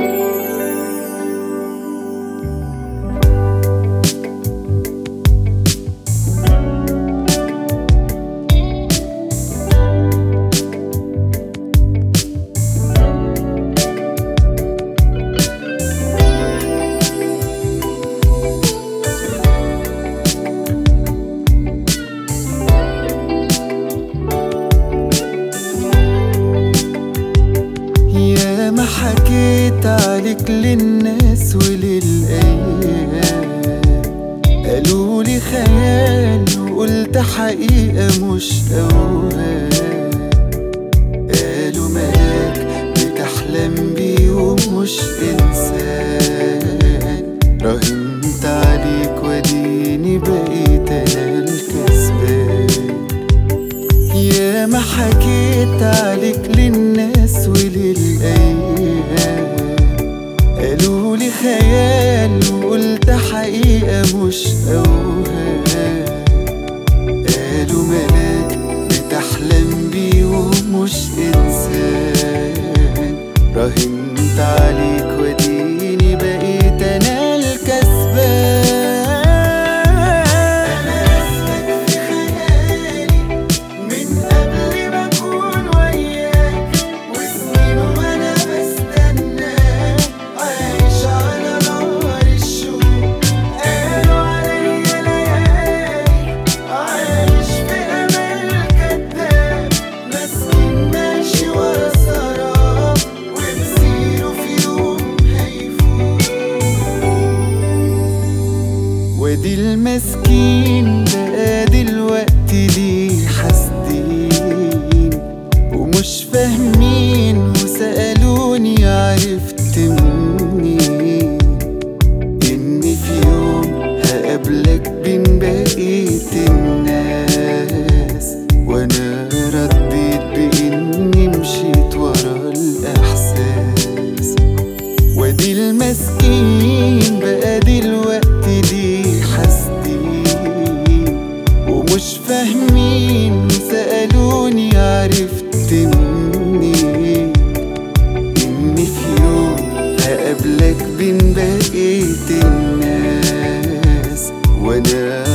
يا ما حكيت عليك للناس وللأيام قالوا لي خيال وقلت حقيقة مش أوهام قالوا ملاك بتحلم بيه ومش إنسان راهنت عليك وديني بقيت أنا الكسبان يا ما حكيت عليك للناس وللأيام قالوا لي خيال وقلت حقيقة مش أوهام قالوا ملاك بتحلم بيه ومش إنسان راهنت عليك وديني بقيت أنا الكسبان أنا رسمك في خيالي من قبل ما أكون وياك وسنين وأنا بستناك عايش على نار الشوق قالوا عليا ليالي عايش في أمل كداب مسكين ماشي ورا سراب ومسيره في يوم هيفوت وادي المسكين بقى دلوقتي ليه حاسدين ومش فاهمين وسألوني عرفت منين إني في يوم هقابلك بين بقية الناس وأنا رديت بإني مشيت ورا الإحساس وادي المسكين بقى دلوقتي ليه حاسدين ومش فاهمين وسألوني عرفت منين إني في يوم هقابلك بين بقية الناس وأنا